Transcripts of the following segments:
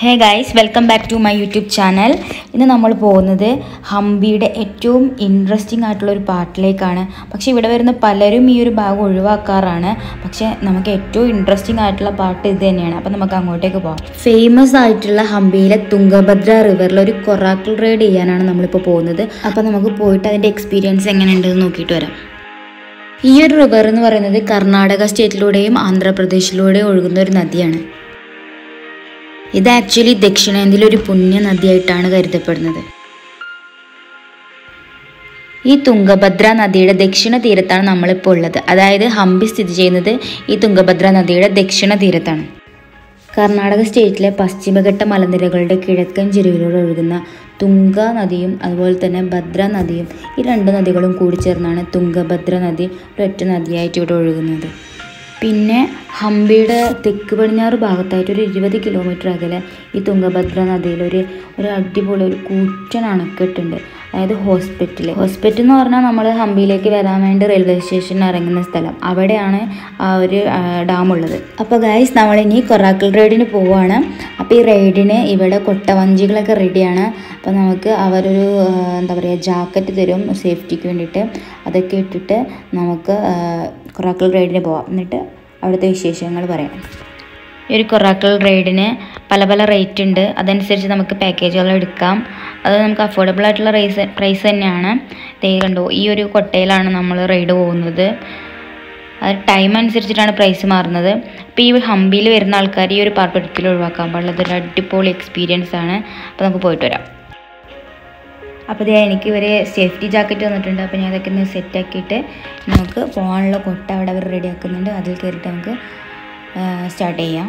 hey guys welcome back to my YouTube channel ഇന്ന് നമ്മൾ പോകുന്നത് ഹംപിയുടെ ഏറ്റവും ഇൻട്രസ്റ്റിംഗ് ആയിട്ടുള്ള ഒരു പാർട്ടിലേക്കാണ് പക്ഷേ ഇവിടെ വരുന്ന പലരും ഈ ഒരു ഭാഗം ഒഴിവാക്കാറാണ് പക്ഷേ നമുക്ക് ഏറ്റവും ഇൻട്രസ്റ്റിംഗ് ആയിട്ടുള്ള പാട്ട് ഇത് തന്നെയാണ് അപ്പം നമുക്ക് അങ്ങോട്ടേക്ക് പോകാം ഫേമസ് ആയിട്ടുള്ള ഹംപിയിലെ തുംഗഭദ്ര റിവറിൽ ഒരു കൊറാക്കിൾ റൈഡ് ചെയ്യാനാണ് നമ്മളിപ്പോൾ പോകുന്നത് അപ്പം നമുക്ക് പോയിട്ട് അതിൻ്റെ എക്സ്പീരിയൻസ് എങ്ങനെയുണ്ടെന്ന് നോക്കിയിട്ട് വരാം ഈ ഒരു റിവർ എന്ന് പറയുന്നത് കർണാടക സ്റ്റേറ്റിലൂടെയും ആന്ധ്രാപ്രദേശിലൂടെയും ഒഴുകുന്ന ഒരു നദിയാണ് ഇത് ആക്ച്വലി ദക്ഷിണേന്ത്യയിലെ ഒരു പുണ്യ നദിയായിട്ടാണ് കരുതപ്പെടുന്നത് ഈ തുംഗഭദ്ര നദിയുടെ ദക്ഷിണ തീരത്താണ് നമ്മളിപ്പോൾ ഉള്ളത് അതായത് ഹംപി സ്ഥിതി ചെയ്യുന്നത് ഈ തുംഗഭദ്ര നദിയുടെ ദക്ഷിണ തീരത്താണ് കർണാടക സ്റ്റേറ്റിലെ പശ്ചിമഘട്ട മലനിരകളുടെ കിഴക്കൻ ചെരുവിലൂടെ ഒഴുകുന്ന തുംഗ നദിയും അതുപോലെ തന്നെ ഭദ്ര നദിയും ഈ രണ്ട് നദികളും കൂടിച്ചേർന്നാണ് തുംഗഭദ്ര നദി ഒരൊറ്റ നദിയായിട്ട് ഇവിടെ ഒഴുകുന്നത് പിന്നെ ഹംപിയുടെ തെക്ക് പടിഞ്ഞാറ് ഭാഗത്തായിട്ട് ഒരു ഇരുപത് കിലോമീറ്റർ അകലെ ഈ തുംഗഭദ്ര നദിയിൽ ഒരു ഒരു അടിപൊളി ഒരു കൂറ്റൻ അണക്കെട്ടുണ്ട് അതായത് ഹോസ്പിറ്റൽ ഹോസ്പിറ്റൽ എന്ന് പറഞ്ഞാൽ നമ്മൾ ഹംപിയിലേക്ക് വരാൻ വേണ്ടി റെയിൽവേ സ്റ്റേഷനിൽ ഇറങ്ങുന്ന സ്ഥലം അവിടെയാണ് ആ ഒരു ഡാം ഉള്ളത് അപ്പോൾ ഗൈസ് നമ്മളിനി കൊറാക്കൽ റൈഡിന് പോവുകയാണ് അപ്പോൾ ഈ റൈഡിന് ഇവിടെ കൊട്ടവഞ്ചികളൊക്കെ റെഡിയാണ് അപ്പോൾ നമുക്ക് അവരൊരു ആ, എന്താ പറയുക ജാക്കറ്റ് തരും സേഫ്റ്റിക്ക് വേണ്ടിയിട്ട് അതൊക്കെ ഇട്ടിട്ട് നമുക്ക് കൊറാക്കൽ റൈഡിന് പോവാം എന്നിട്ട് അവിടുത്തെ വിശേഷങ്ങൾ പറയാം ഈ ഒരു കൊറാക്കൽ റൈഡിന് പല പല റേറ്റ് ഉണ്ട് അതനുസരിച്ച് നമുക്ക് പാക്കേജുകൾ എടുക്കാം അത് നമുക്ക് അഫോർഡബിൾ ആയിട്ടുള്ള റേസ് പ്രൈസ് തന്നെയാണ് ദേ കണ്ടോ ഈ ഒരു കൊട്ടയിലാണ് നമ്മൾ റൈഡ് പോകുന്നത് അത് ടൈം അനുസരിച്ചിട്ടാണ് പ്രൈസ് മാറുന്നത് അപ്പോൾ ഈ ഹംപിയിൽ വരുന്ന ആൾക്കാർ ഈ ഒരു പാർട്ട് ഒരിക്കലും ഒഴിവാക്കാൻ പാടില്ല അതൊരു അടിപൊളി എക്സ്പീരിയൻസ് ആണ് അപ്പോൾ നമുക്ക് പോയിട്ട് വരാം അപ്പോൾ ദേ എനിക്ക് ഒരു സേഫ്റ്റി ജാക്കറ്റ് വന്നിട്ടുണ്ട് അപ്പോൾ ഞാൻ അതൊക്കെ ഒന്ന് സെറ്റ് ആക്കിയിട്ട് നമുക്ക് പോകാനുള്ള കൊട്ട അവിടെ അവർ റെഡി ആക്കുന്നുണ്ട് അതിൽ കയറിയിട്ട് നമുക്ക് സ്റ്റാർട്ട് ചെയ്യാം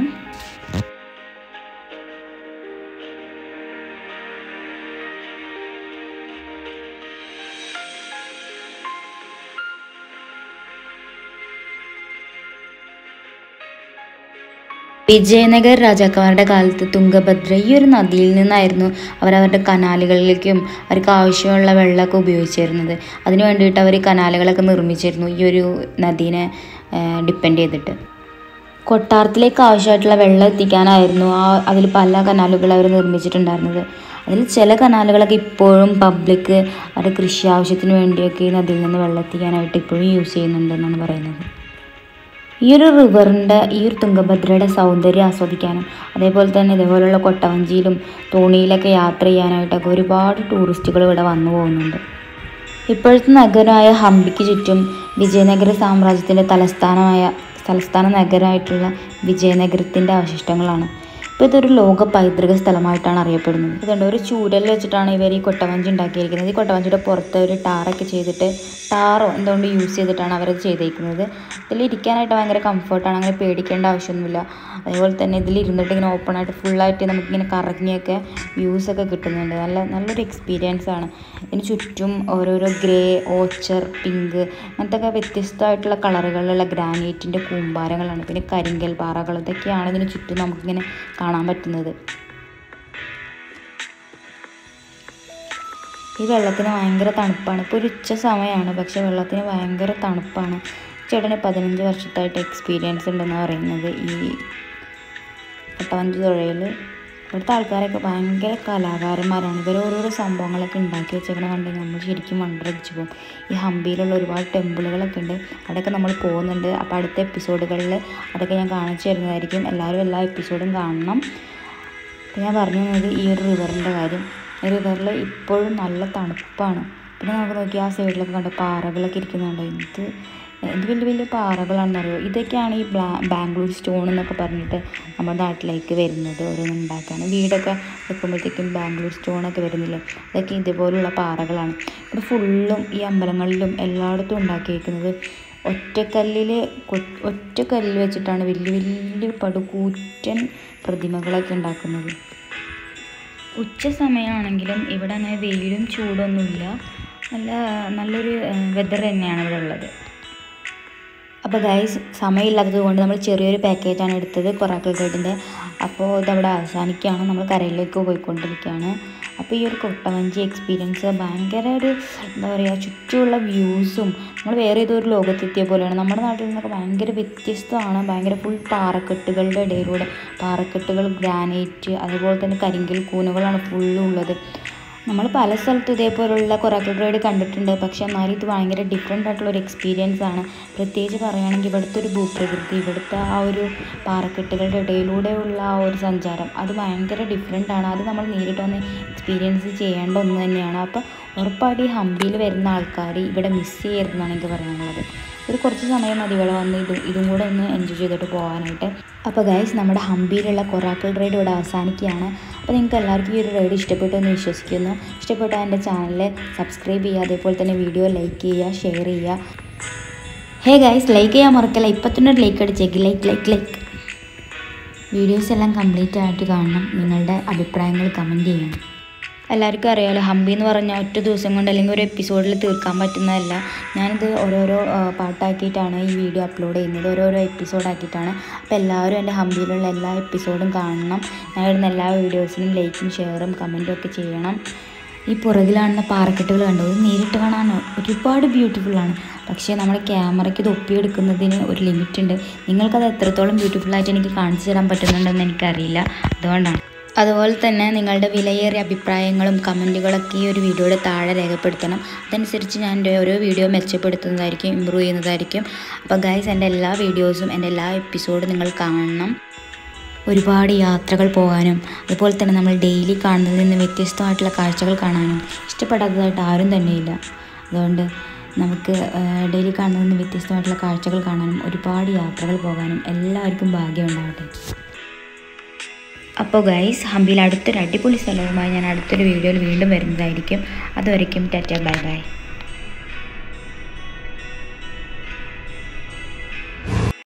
വിജയനഗര രാജാക്കന്മാരുടെ കാലത്ത് തുംഗഭദ്ര ഈ ഒരു നദിയിൽ നിന്നായിരുന്നു അവരവരുടെ കനാലുകളിലേക്കും അവർക്ക് ആവശ്യമുള്ള വെള്ളമൊക്കെ ഉപയോഗിച്ചിരുന്നത് അതിന് വേണ്ടിയിട്ട് അവർ കനാലുകളൊക്കെ നിർമ്മിച്ചിരുന്നു ഈ ഒരു നദീനെ ഡിപ്പെൻഡ് ചെയ്തിട്ട് കൊട്ടാരത്തിലേക്ക് ആവശ്യമായിട്ടുള്ള വെള്ളം എത്തിക്കാനായിരുന്നു ആ അതിൽ പല കനാലുകൾ അവർ നിർമ്മിച്ചിട്ടുണ്ടായിരുന്നത് അതിൽ ചില കനാലുകളൊക്കെ ഇപ്പോഴും പബ്ലിക് അവരുടെ കൃഷി ആവശ്യത്തിന് വേണ്ടിയൊക്കെ ഈ നദിയിൽ നിന്ന് വെള്ളം എത്തിക്കാനായിട്ട് ഇപ്പോഴും യൂസ് ചെയ്യുന്നുണ്ടെന്നാണ് പറയുന്നത് ഈ ഒരു റിവറിൻ്റെ ഈ ഒരു തുംഗഭദ്രയുടെ സൗന്ദര്യം ആസ്വദിക്കാനും അതേപോലെ തന്നെ ഇതേപോലെയുള്ള കൊട്ടവഞ്ചിയിലും തോണിയിലൊക്കെ യാത്ര ചെയ്യാനായിട്ടൊക്കെ ഒരുപാട് ടൂറിസ്റ്റുകൾ ഇവിടെ വന്നു പോകുന്നുണ്ട് ഇപ്പോഴത്തെ നഗരമായ ഹംപിക്ക് ചുറ്റും വിജയനഗര സാമ്രാജ്യത്തിൻ്റെ തലസ്ഥാനമായ തലസ്ഥാന നഗരമായിട്ടുള്ള വിജയനഗരത്തിൻ്റെ അവശിഷ്ടങ്ങളാണ് ഇപ്പോൾ ഇതൊരു ലോക പൈതൃക സ്ഥലമായിട്ടാണ് അറിയപ്പെടുന്നത് ഇതുണ്ട് ഒരു ചൂരൽ വെച്ചിട്ടാണ് ഇവർ ഈ കൊട്ടവഞ്ചി ഉണ്ടാക്കിയിരിക്കുന്നത് ഈ കൊട്ടവഞ്ചിയുടെ പുറത്ത് ഒരു ടാറൊക്കെ ചെയ്തിട്ട് ടാറോ എന്തുകൊണ്ട് യൂസ് ചെയ്തിട്ടാണ് അവരത് ചെയ്തേക്കുന്നത് ഇതിൽ ഇരിക്കാനായിട്ട് ഭയങ്കര കംഫർട്ടാണ് അങ്ങനെ പേടിക്കേണ്ട ആവശ്യമൊന്നുമില്ല അതേപോലെ തന്നെ ഇതിൽ ഇരുന്നിട്ട് ഇങ്ങനെ ഓപ്പൺ ആയിട്ട് ഫുള്ളായിട്ട് നമുക്കിങ്ങനെ കറങ്ങിയൊക്കെ വ്യൂസ് ഒക്കെ കിട്ടുന്നുണ്ട് നല്ല നല്ലൊരു എക്സ്പീരിയൻസ് ആണ് ഇതിന് ചുറ്റും ഓരോരോ ഗ്രേ ഓച്ചർ പിങ്ക് അങ്ങനത്തെ ഒക്കെ വ്യത്യസ്തമായിട്ടുള്ള കളറുകളിലുള്ള ഗ്രാനൈറ്റിൻ്റെ കൂമ്പാരങ്ങളാണ് പിന്നെ കരിങ്കൽ പാറകൾ ഇതൊക്കെയാണ് ഇതിന് ചുറ്റും നമുക്കിങ്ങനെ കാണാൻ പറ്റുന്നത് ഈ വെള്ളത്തിന് ഭയങ്കര തണുപ്പാണ് ഇപ്പോൾ ഒരു ഉച്ച സമയമാണ് പക്ഷേ വെള്ളത്തിന് ഭയങ്കര തണുപ്പാണ് ചേട്ടന് പതിനഞ്ച് വർഷത്തായിട്ട് എക്സ്പീരിയൻസ് ഉണ്ടെന്നാണ് പറയുന്നത് ഈ കൊട്ടവഞ്ചി തുഴയിൽ ഇവിടുത്തെ ആൾക്കാരൊക്കെ ഭയങ്കര കലാകാരന്മാരാണ് ഇവർ ഓരോരോ സംഭവങ്ങളൊക്കെ ഉണ്ടാക്കി വെച്ചേക്കണ കണ്ടെങ്കിൽ നമ്മൾ ശരിക്കും വണ്ടടിച്ച് പോകും ഈ ഹംപിയിലുള്ള ഒരുപാട് ടെമ്പിളുകളൊക്കെ ഉണ്ട് അവിടെയൊക്കെ നമ്മൾ പോകുന്നുണ്ട് അപ്പോൾ അടുത്ത എപ്പിസോഡുകളിൽ അതൊക്കെ ഞാൻ കാണിച്ചു തരുന്നതായിരിക്കും എല്ലാവരും എല്ലാ എപ്പിസോഡും കാണണം അപ്പോൾ ഞാൻ പറഞ്ഞു തന്നത് ഈ ഒരു റിവറിൻ്റെ കാര്യം ഈ റിവറിൽ ഇപ്പോഴും നല്ല തണുപ്പാണ് പിന്നെ നമുക്ക് നോക്കി ആ സൈഡിലൊക്കെ കണ്ട പാറകളൊക്കെ ഇരിക്കുന്നുണ്ട് എന്ത് എന്ത് വലിയ വലിയ പാറകളാണെന്നറിയോ ഇതൊക്കെയാണ് ഈ ബ്ലാ ബാംഗ്ലൂർ സ്റ്റോൺ എന്നൊക്കെ പറഞ്ഞിട്ട് നമ്മുടെ നാട്ടിലേക്ക് വരുന്നത് ഓരോന്നും ഉണ്ടാക്കാൻ വീടൊക്കെ വെക്കുമ്പോഴത്തേക്കും ബാംഗ്ലൂർ സ്റ്റോണൊക്കെ വരുന്നില്ലേ അതൊക്കെ ഇതുപോലുള്ള പാറകളാണ് ഇവിടെ ഫുള്ളും ഈ അമ്പലങ്ങളിലും എല്ലായിടത്തും ഉണ്ടാക്കിയിരിക്കുന്നത് ഒറ്റക്കല്ലിൽ ഒറ്റക്കല്ലിൽ വെച്ചിട്ടാണ് വലിയ വലിയ പടുകൂറ്റൻ പ്രതിമകളൊക്കെ ഉണ്ടാക്കുന്നത് ഉച്ച സമയമാണെങ്കിലും ഇവിടെ അങ്ങനെ വെയിലും ചൂടൊന്നുമില്ല നല്ല നല്ലൊരു വെതർ തന്നെയാണ് ഇവിടെ ഉള്ളത് അപ്പോൾ ഗൈസ് സമയമില്ലാത്തത് കൊണ്ട് നമ്മൾ ചെറിയൊരു പാക്കേജാണ് എടുത്തത് കൊറാക്കൽ ഗൈഡിൻ്റെ അപ്പോൾ ഇതവിടെ അവസാനിക്കുകയാണ് നമ്മൾ കരയിലേക്ക് പോയിക്കൊണ്ടിരിക്കുകയാണ് അപ്പോൾ ഈ ഒരു കൊട്ടവഞ്ചി എക്സ്പീരിയൻസ് ഭയങ്കര ഒരു എന്താ പറയുക ചുറ്റുമുള്ള വ്യൂസും നമ്മൾ വേറെ ഏതോ ഒരു ലോകത്തെത്തിയ പോലെയാണ് നമ്മുടെ നാട്ടിൽ നിന്നൊക്കെ ഭയങ്കര വ്യത്യസ്തമാണ് ഭയങ്കര ഫുൾ പാറക്കെട്ടുകളുടെ ഇടയിലൂടെ പാറക്കെട്ടുകൾ ഗ്രാനൈറ്റ് അതുപോലെ തന്നെ കരിങ്കൽ കൂനുകളാണ് ഫുള്ളും ഉള്ളത് നമ്മൾ പല സ്ഥലത്തും ഇതേപോലുള്ള കൊറാക്കൽ റൈഡ് കണ്ടിട്ടുണ്ട് പക്ഷേ എന്നാലും ഇത് ഭയങ്കര ഡിഫറെൻ്റ് ആയിട്ടുള്ള ഒരു എക്സ്പീരിയൻസ് ആണ് പ്രത്യേകിച്ച് പറയുകയാണെങ്കിൽ ഇവിടുത്തെ ഒരു ഭൂപ്രകൃതി ഇവിടുത്തെ ആ ഒരു പാറക്കെട്ടുകളുടെ ഇടയിലൂടെയുള്ള ആ ഒരു സഞ്ചാരം അത് ഭയങ്കര ഡിഫറെൻ്റ് ആണ് അത് നമ്മൾ നേരിട്ട് വന്ന് എക്സ്പീരിയൻസ് ചെയ്യേണ്ട ഒന്ന് തന്നെയാണ് അപ്പോൾ ഉറപ്പായിട്ട് ഈ ഹംപിയിൽ വരുന്ന ആൾക്കാർ ഇവിടെ മിസ് ചെയ്യരുതെന്നാണ് എനിക്ക് പറയാനുള്ളത് ഒരു കുറച്ച് സമയം മതി ഇവിടെ വന്ന് ഇത് ഇതും കൂടെ ഒന്ന് എൻജോയ് ചെയ്തിട്ട് പോകാനായിട്ട് അപ്പോൾ ഗൈസ് നമ്മുടെ ഹംപിയിലുള്ള കൊറാക്കൽ റൈഡ് ഇവിടെ അവസാനിക്കുകയാണ് അപ്പോൾ നിങ്ങൾക്ക് എല്ലാവർക്കും ഈ ഒരു റൈഡ് ഇഷ്ടപ്പെട്ടു എന്ന് വിശ്വസിക്കുന്നു ഇഷ്ടപ്പെട്ടാൽ എൻ്റെ ചാനൽ സബ്സ്ക്രൈബ് ചെയ്യുക അതേപോലെ തന്നെ വീഡിയോ ലൈക്ക് ചെയ്യുക ഷെയർ ചെയ്യുക ഹേ ഗൈസ് ലൈക്ക് ചെയ്യാൻ മറക്കല്ല ഇപ്പം തന്നെ ഒരു ലൈക്ക് അടിച്ചേക്ക് ലൈക്ക് ലൈക്ക് ലൈക്ക് വീഡിയോസ് എല്ലാം കംപ്ലീറ്റ് ആയിട്ട് കാണണം നിങ്ങളുടെ അഭിപ്രായങ്ങൾ കമൻറ്റ് ചെയ്യണം എല്ലാവർക്കും അറിയാമല്ലോ ഹംപി എന്ന് പറഞ്ഞാൽ ഒറ്റ ദിവസം കൊണ്ട് അല്ലെങ്കിൽ ഒരു എപ്പിസോഡിൽ തീർക്കാൻ പറ്റുന്നതല്ല ഞാനിത് ഓരോരോ ആ, പാട്ടാക്കിയിട്ടാണ് ഈ വീഡിയോ അപ്ലോഡ് ചെയ്യുന്നത് ഓരോരോ എപ്പിസോഡാക്കിയിട്ടാണ് അപ്പോൾ എല്ലാവരും എൻ്റെ ഹംപിയിലുള്ള എല്ലാ എപ്പിസോഡും കാണണം ഞാൻ ഇടുന്ന എല്ലാ വീഡിയോസിനും ലൈക്കും ഷെയറും കമൻറ്റും ഒക്കെ ചെയ്യണം ഈ പുറകിലാണെന്ന പാറക്കെട്ടുകൾ കണ്ടോ ഇത് നേരിട്ട് കാണാൻ ഒരുപാട് ബ്യൂട്ടിഫുൾ ആണ് പക്ഷേ നമ്മുടെ ക്യാമറയ്ക്ക് ഇത് ഒപ്പിയെടുക്കുന്നതിന് ഒരു ലിമിറ്റ് ഉണ്ട് നിങ്ങൾക്കത് എത്രത്തോളം ബ്യൂട്ടിഫുൾ ആയിട്ട് എനിക്ക് കാണിച്ചു തരാൻ പറ്റുന്നുണ്ടെന്ന് എനിക്കറിയില്ല അതുകൊണ്ടാണ് അതുപോലെ തന്നെ നിങ്ങളുടെ വിലയേറിയ അഭിപ്രായങ്ങളും കമൻറ്റുകളൊക്കെ ഈ ഒരു വീഡിയോയുടെ താഴെ രേഖപ്പെടുത്തണം അതനുസരിച്ച് ഞാൻ എൻ്റെ ഓരോ വീഡിയോ മെച്ചപ്പെടുത്തുന്നതായിരിക്കും ഇമ്പ്രൂവ് ചെയ്യുന്നതായിരിക്കും അപ്പോൾ ഗൈസ് എൻ്റെ എല്ലാ വീഡിയോസും എൻ്റെ എല്ലാ എപ്പിസോഡും നിങ്ങൾ കാണണം ഒരുപാട് യാത്രകൾ പോകാനും അതുപോലെ തന്നെ നമ്മൾ ഡെയിലി കാണുന്നതിൽ നിന്ന് വ്യത്യസ്തമായിട്ടുള്ള കാഴ്ചകൾ കാണാനും ഇഷ്ടപ്പെടാത്തതായിട്ട് ആരും തന്നെയില്ല അതുകൊണ്ട് നമുക്ക് ഡെയിലി കാണുന്നതിൽ നിന്ന് വ്യത്യസ്തമായിട്ടുള്ള കാഴ്ചകൾ കാണാനും ഒരുപാട് യാത്രകൾ പോകാനും എല്ലാവർക്കും ഭാഗ്യം ഉണ്ടാവട്ടെ അപ്പോൾ ഗൈസ് ഹംപിയിൽ അടുത്തൊരു അടിപൊളി സ്ഥലവുമായി ഞാൻ അടുത്തൊരു വീഡിയോയിൽ വീണ്ടും വരുന്നതായിരിക്കും അതുവരയ്ക്കും ടാറ്റ ബൈ ബൈ